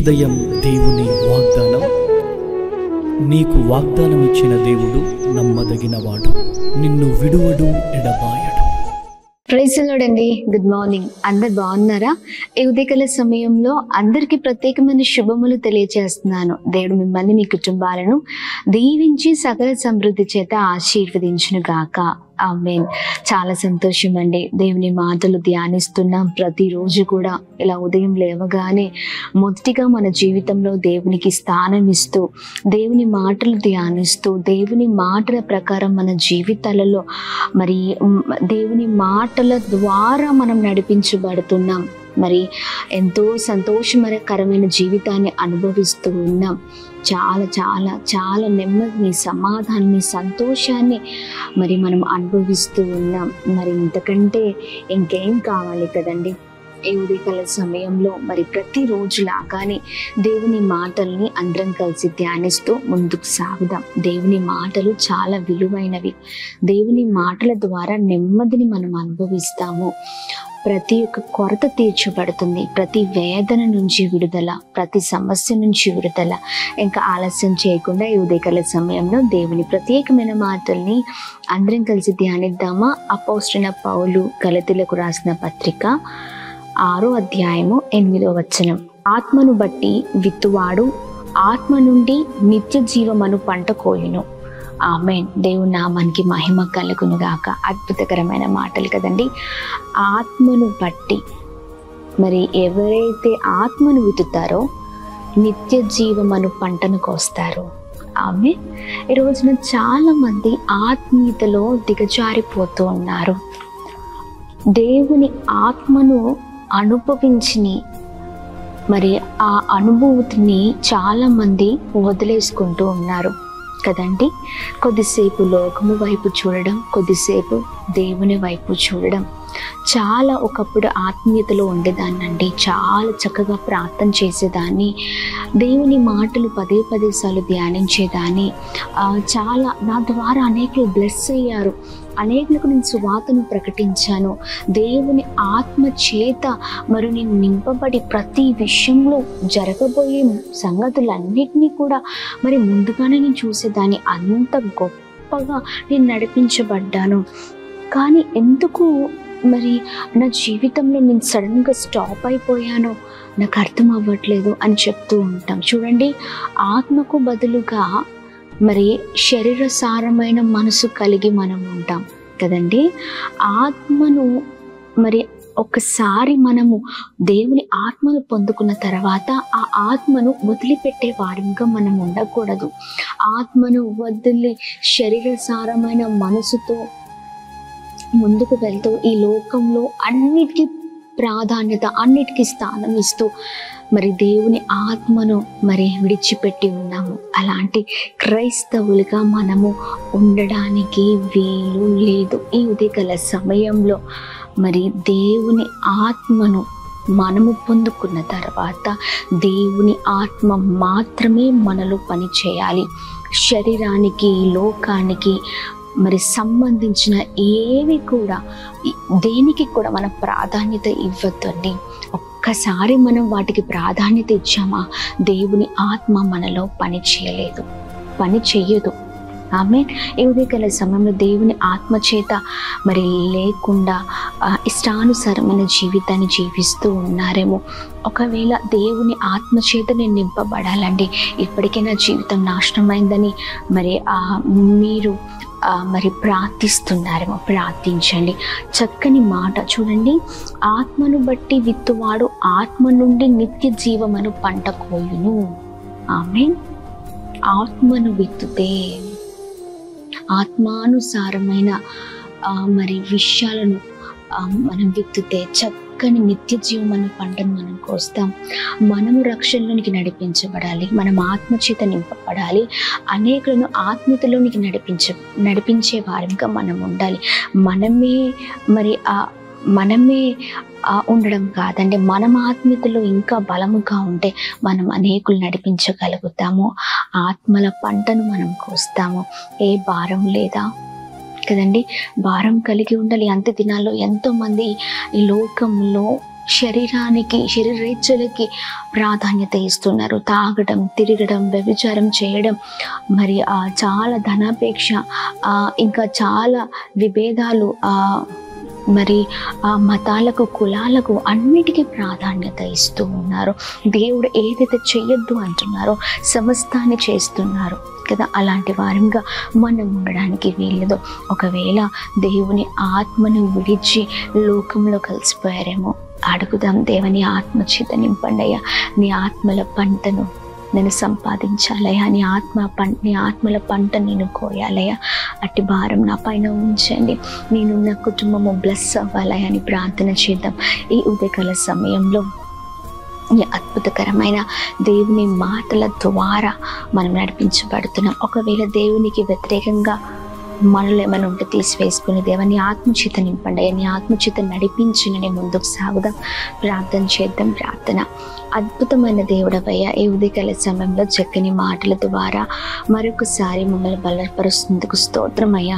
ఉదయం దేవుని వాగ్దానం నీకు వాగ్దానం ఇచ్చిన దేవుడు నమ్మదగినవాడు నిన్ను విడువడు ఎడబాయడు ప్రైజ్లోడండి గుడ్ మార్నింగ్ అందరు బాగున్నారా ఈ ఉదయకాల సమయంలో అందరికీ ప్రత్యేకమైన శుభములు తెలియజేస్తున్నాను దేవుడు మిమ్మల్ని మీ కుటుంబాలను దీవించి సకల సమృద్ధి చేత ఆశీర్వదించును గాక ఆమెన్ చాలా సంతోషం అండి దేవుని మాటలు ధ్యానిస్తున్నాం ప్రతిరోజు కూడా ఇలా ఉదయం లేవగానే మొదటిగా మన జీవితంలో దేవునికి స్థానం ఇస్తూ దేవుని మాటలు ధ్యానిస్తూ దేవుని మాటల ప్రకారం మన జీవితాలలో మరి మ్, దేవుని మాటల ద్వారా మనం నడిపించబడుతున్నాం మరి ఎంతో సంతోషకరమైన జీవితాన్ని అనుభవిస్తూ ఉన్నాం చాలా చాలా చాలా నెమ్మదిని సమాధానాన్ని సంతోషాన్ని మరి మనం అనుభవిస్తూ ఉన్నాం మరి ఇంతకంటే ఇంకేం కావాలి కదండి ఈ ఉదయకాల సమయంలో మరి ప్రతిరోజు లాగానే దేవుని మాటల్ని అందరం కలిసి ధ్యానిస్తూ ముందుకు సాగుదాం దేవుని మాటలు చాలా విలువైనవి దేవుని మాటల ద్వారా నెమ్మదిని మనం అనుభవిస్తాము ప్రతి ఒక్క కొరత తీర్చబడుతుంది ప్రతి వేదన నుంచి విడుదల ప్రతి సమస్య నుంచి విడుదల ఇంకా ఆలస్యం చేయకుండా ఈ ఉదయకాల సమయంలో దేవుని ప్రత్యేకమైన మాటల్ని అందరం కలిసి ధ్యానిద్దామా అపోస్టిన పౌలు గలతులకు రాసిన పత్రిక ఆరో అధ్యాయము ఎనిమిదో వచనం ఆత్మను బట్టి విత్తువాడు ఆత్మ నుండి నిత్య జీవమను పంట కోయును ఆమెన్ దేవుని నామానికి మహిమ కలుగును గాక అద్భుతకరమైన మాటలు కదండి ఆత్మను బట్టి మరి ఎవరైతే ఆత్మను విత్తుతారో నిత్య జీవమను పంటను కోస్తారు ఆమె ఈ రోజున చాలా మంది ఆత్మీయతలో దిగజారిపోతూ ఉన్నారు దేవుని ఆత్మను అనుభవించిని మరి ఆ అనుభూతిని చాలా మంది వదిలేసుకుంటూ ఉన్నారు కదండి కొద్దిసేపు లోకము వైపు చూడడం కొద్దిసేపు దేవుని వైపు చూడడం చాలా ఒకప్పుడు ఆత్మీయతలో ఉండేదాన్నండి చాలా చక్కగా ప్రార్థన చేసేదాన్ని దేవుని మాటలు పదే పదే సార్లు ధ్యానించేదాన్ని ఆ, చాలా నా ద్వారా అనేకులు బ్లెస్ అయ్యారు అనేకులకు నేను సువార్తను ప్రకటించాను దేవుని ఆత్మ చేత మరి నేను నింపబడి ప్రతి విషయంలో జరగబోయే సంగతులన్నిటినీ కూడా మరి ముందుగానే నేను చూసేదాన్ని అంత గొప్పగా నేను నడిపించబడ్డాను కానీ ఎందుకు మరి నా జీవితంలో నేను సడన్గా స్టాప్ అయిపోయానో నాకు అర్థం అవ్వట్లేదు అని చెప్తూ ఉంటాం చూడండి ఆత్మకు బదులుగా మరి శరీర సారమైన మనసు కలిగి మనం ఉంటాం కదండి ఆత్మను మరి ఒకసారి మనము దేవుని ఆత్మను పొందుకున్న తర్వాత ఆ ఆత్మను వదిలిపెట్టే వారిగా మనం ఉండకూడదు ఆత్మను వదిలి శరీర సారమైన మనసుతో ముందుకు వెళ్తూ ఈ లోకంలో అన్నిటికీ ప్రాధాన్యత అన్నిటికీ స్థానం ఇస్తూ మరి దేవుని ఆత్మను మరి విడిచిపెట్టి ఉన్నాము అలాంటి క్రైస్తవులుగా మనము ఉండడానికి వీలు లేదు ఈ ఉదయకాల సమయంలో మరి దేవుని ఆత్మను మనము పొందుకున్న తర్వాత దేవుని ఆత్మ మాత్రమే మనలో పని చేయాలి శరీరానికి లోకానికి మరి సంబంధించిన ఏవి కూడా ఈ- దేనికి కూడా మన ప్రాధాన్యత ఇవ్వద్దండి ఒక్కసారి మనం వాటికి ప్రాధాన్యత ఇచ్చామా దేవుని ఆత్మ మనలో పని చేయలేదు పని చెయ్యదు ఆమె ఈ ఉదయకాల సమయంలో దేవుని ఆత్మ చేత మరి లేకుండా ఆ, ఇష్టానుసారమైన జీవితాన్ని జీవిస్తూ ఉన్నారేమో ఒకవేళ దేవుని ఆత్మ చేత నేను నింపబడాలండి ఇప్పటికే నా జీవితం నాశనమైందని మరి ఆ మీరు ఆ, మరి ప్రార్థిస్తున్నారేమో ప్రార్థించండి చక్కని మాట చూడండి ఆత్మను బట్టి విత్తువాడు ఆత్మ నుండి నిత్య జీవమను పంట కోయును ఆమె ఆత్మను విత్తుతే ఆత్మానుసారమైన ఆ, మరి విషయాలను ఆ, మనం విత్తుతే చక్కని నిత్య జీవం అనే పంటను మనం కోస్తాం మనము రక్షణలోనికి నడిపించబడాలి మనం ఆత్మచేత నింపబడాలి అనేకులను ఆత్మీయతలోనికి నడిపించ నడిపించే వారిగా మనం ఉండాలి మనమే మరి ఆ మనమే ఆ, ఉండడం కాదండి మనం ఆత్మీయతలో ఇంకా బలముగా ఉంటే మనం అనేకులు నడిపించగలుగుతాము ఆత్మల పంటను మనం కోస్తాము ఏ భారం లేదా కదండి భారం కలిగి ఉండాలి అంత్య దినాల్లో ఎంతో మంది ఈ లోకంలో శరీరానికి శరీరేచ్ఛలకి ప్రాధాన్యత ఇస్తున్నారు తాగడం తిరగడం వ్యభిచారం చేయడం మరి ఆ చాలా ధనాపేక్ష ఆ, ఇంకా చాలా విభేదాలు ఆ, మరి ఆ మతాలకు కులాలకు అన్నిటికీ ప్రాధాన్యత ఇస్తూ ఉన్నారు దేవుడు ఏదైతే చెయ్యొద్దు అంటున్నారో సమస్తాన్ని చేస్తున్నారు కదా అలాంటి వారంగా మనం ఉండడానికి వీలదు ఒకవేళ దేవుని ఆత్మను విడిచి లోకంలో కలిసిపోయారేమో అడుగుదాం దేవుని ఆత్మ చేత నింపండయ్యా నీ ఆత్మల పంటను నేను సంపాదించాలయ్యా నీ ఆత్మ పం నీ ఆత్మల పంట నేను కోయాలయ్యా అట్టి భారం నా పైన ఉంచండి నేను నా కుటుంబము బ్లెస్ అవ్వాలయ్యా అని ప్రార్థన చేద్దాం ఈ ఉదయకాల సమయంలో ఈ అద్భుతకరమైన దేవుని మాటల ద్వారా మనం నడిపించబడుతున్నాం ఒకవేళ దేవునికి వ్యతిరేకంగా మనలో ఏమైనా ఉంటే తీసివేసుకుని దేవని ఆత్మచిత నింపండి నీ ఆత్మచిత నడిపించినని ముందుకు సాగుదాం ప్రార్థన చేద్దాం ప్రార్థన అద్భుతమైన దేవుడవయ్యా ఈ ఉదయకాల సమయంలో చక్కని మాటల ద్వారా మరొకసారి మమ్మల్ని బలపరుస్తుందుకు స్తోత్రమయ్యా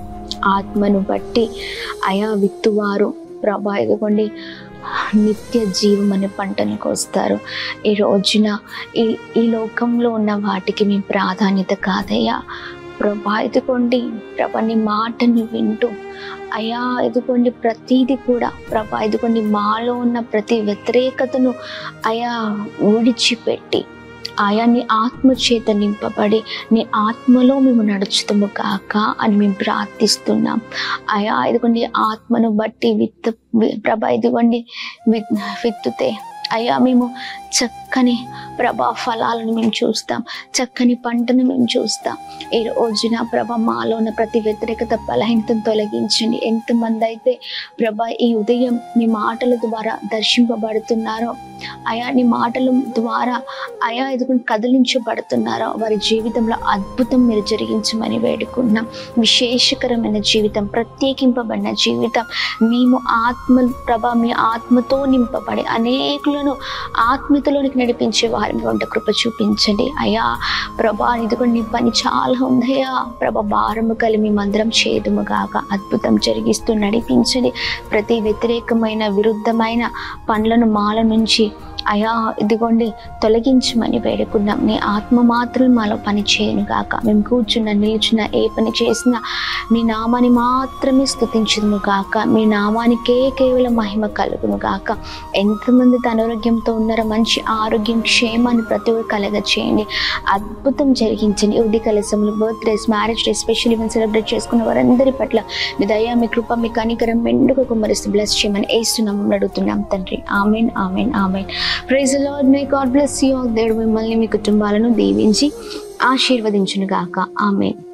ఆత్మను బట్టి అయా విత్తువారు ప్రభా ఇదిగోండి నిత్య జీవం అనే పంటను కోస్తారు ఈ రోజున ఈ ఈ లోకంలో ఉన్న వాటికి మీ ప్రాధాన్యత కాదయ్యా ప్రభా ఇదిగోండి ప్రభా నీ మాటను వింటూ అయా ఇదిగోండి ప్రతీది కూడా ప్రభా ఇదిగోండి మాలో ఉన్న ప్రతి వ్యతిరేకతను అయా విడిచిపెట్టి ఆయా నీ ఆత్మ చేత నింపబడి నీ ఆత్మలో మేము నడుచుతాము కాక అని మేము ప్రార్థిస్తున్నాం అయా ఇదిగోండి ఆత్మను బట్టి విత్తు వి- ప్రభా ఇదిగోండి విత్ విత్తుతే అయ్యా మేము చక్కని ప్రభా ఫలాలను మేము చూస్తాం చక్కని పంటను మేము చూస్తాం ఈ రోజున ప్రభ మాలో ఉన్న ప్రతి వ్యతిరేకత బలహీనతను తొలగించండి ఎంతమంది అయితే ప్రభ ఈ ఉదయం నీ మాటల ద్వారా దర్శింపబడుతున్నారో అయా నీ మాటల ద్వారా అయా ఎదుగుని కదిలించబడుతున్నారో వారి జీవితంలో అద్భుతం మీరు జరిగించమని వేడుకున్నాం విశేషకరమైన జీవితం ప్రత్యేకింపబడిన జీవితం మేము ఆత్మ ప్రభ మీ ఆత్మతో నింపబడి అనేకులను ఆత్మీయతలోనికి నడిపించే వారిగా ఉంటే కృప చూపించండి అయ్యా ప్రభా ఇదిగో నీ పని చాలా ఉందయ్యా ప్రభ భారము కలిగి మేమందరం చేదుము గాక అద్భుతం జరిగిస్తూ నడిపించండి ప్రతి వ్యతిరేకమైన విరుద్ధమైన పనులను మాల నుంచి అయా ఇదిగోండి తొలగించమని వేడుకున్నాం నీ ఆత్మ మాత్రం మాలో పని చేయను గాక మేము కూర్చున్న నిల్చున్న ఏ పని చేసినా మీ నామాన్ని మాత్రమే స్థుతించుదుము గాక మీ నామానికే కేవలం మహిమ కలుగును గాక ఎంతమంది అనారోగ్యంతో ఉన్నారో మంచి ఆరోగ్యం క్షేమాన్ని ప్రతి ఒక్కరు కలగ చేయండి అద్భుతం జరిగించండి ఉది కలసములు birthdays marriage day special event celebrate చేసుకున్న వారందరి పట్ల మీ దయ మీ కృప మీ కనికరం మెండుగా కుమ్మరిస్తూ బ్లెస్ చేయమని వేస్తున్నాం అడుగుతున్నాం తండ్రి amen amen amen praise Lord may God bless you దేవుడు మిమ్మల్ని మీ కుటుంబాలను దీవించి ఆశీర్వదించును గాక ఆమెన్